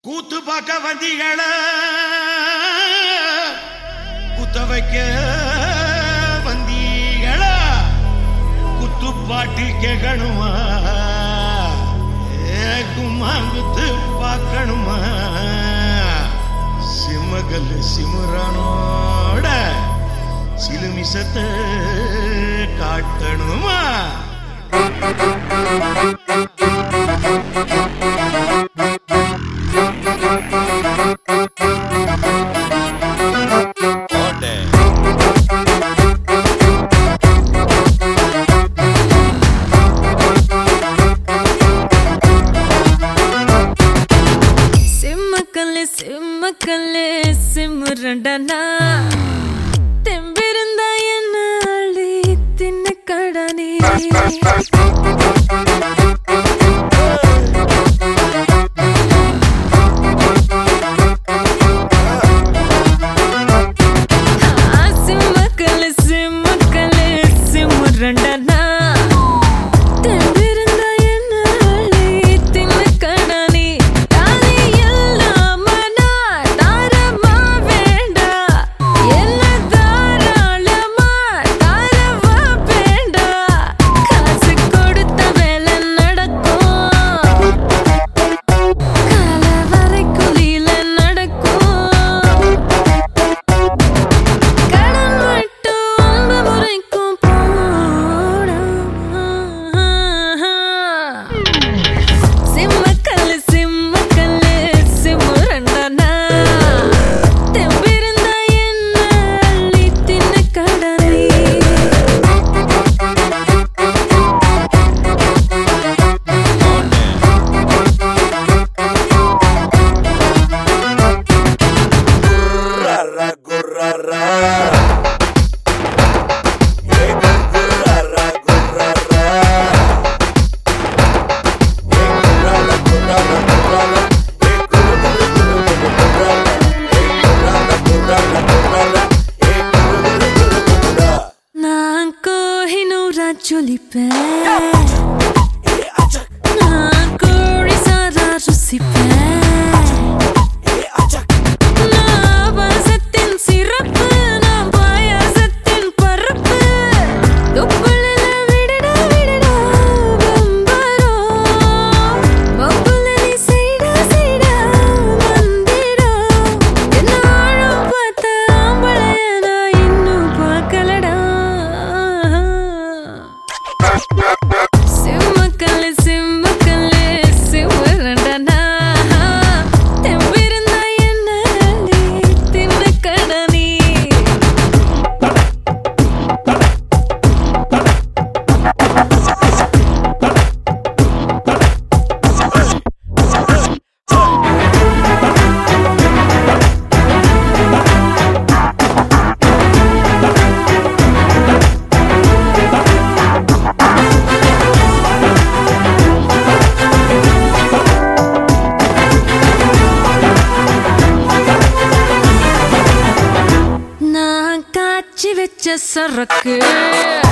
கூத்து பார்க்க வந்தீங்கள குத்த வைக்க வந்தீங்கள குத்து பாட்டு கேட்கணுமா ஏ கும்மாங்குத்து பார்க்கணுமா சிம்மகல் சிமுறானோட சிலுமிசத்தை காட்டணுமா சிம்மக்கல்லு சிம்மக்கல்லு சிம்முரண்டனா தெம்பிருந்தா என்ன அள்ளி தின்ன கடனே சிம்மக்கல்லு சிம்மக்கல்லு சிம்முரண்டனா தெம்பிருந்தா என்ன அள்ளி தின்ன கடனே தானே இல்லாம நான் தாரமா வேண்டா என்ன தாராளமா தாரவா வேண்டா காசு கொடுத்த வேலை நடக்கும் கால வரைக்குலில நடக்கும் கடன் மட்டும் அன்பு முறைக்கும் போடா சிம்மக்கல்லு சிம்மக்கல்லு சிம்முரண்டனா தெம்பிருந்தா என்ன அள்ளி தின்ன கடனே Gurrara, gurrara. Yeah, gurrara, gurrara. Yeah, gurrara, gurrara, gurrara. Yeah, gurrara, gurrara, gurrara. Yeah, gurrara, gurrara, gurrara. Yeah, gurrara, gurrara. நான் கோஹினூரா ஜொலிப்பேன் Yeah, achak, நான் கோழி சாரா ருசிப்பேன் yeah, achak. நான் பாசத்தின் சிறப்பு நான் பாயாசத்தின் பருப்பு தொப்புளில விடடா விடடா பம்பரோ பப்புல நீ செய்டா செய்டா வந்திடா என்ன ஆழம் பார்த்த ஆம்பளைய நான் இன்னும் பார்க்கலடா சிம்மக்கல்லு சிம்மக்கல்லு சிம்மரண்டனா தெம்பிருந்தா என்ன அள்ளி தின்ன கடனே நான் காய்ச்சி வச்ச சரக்கு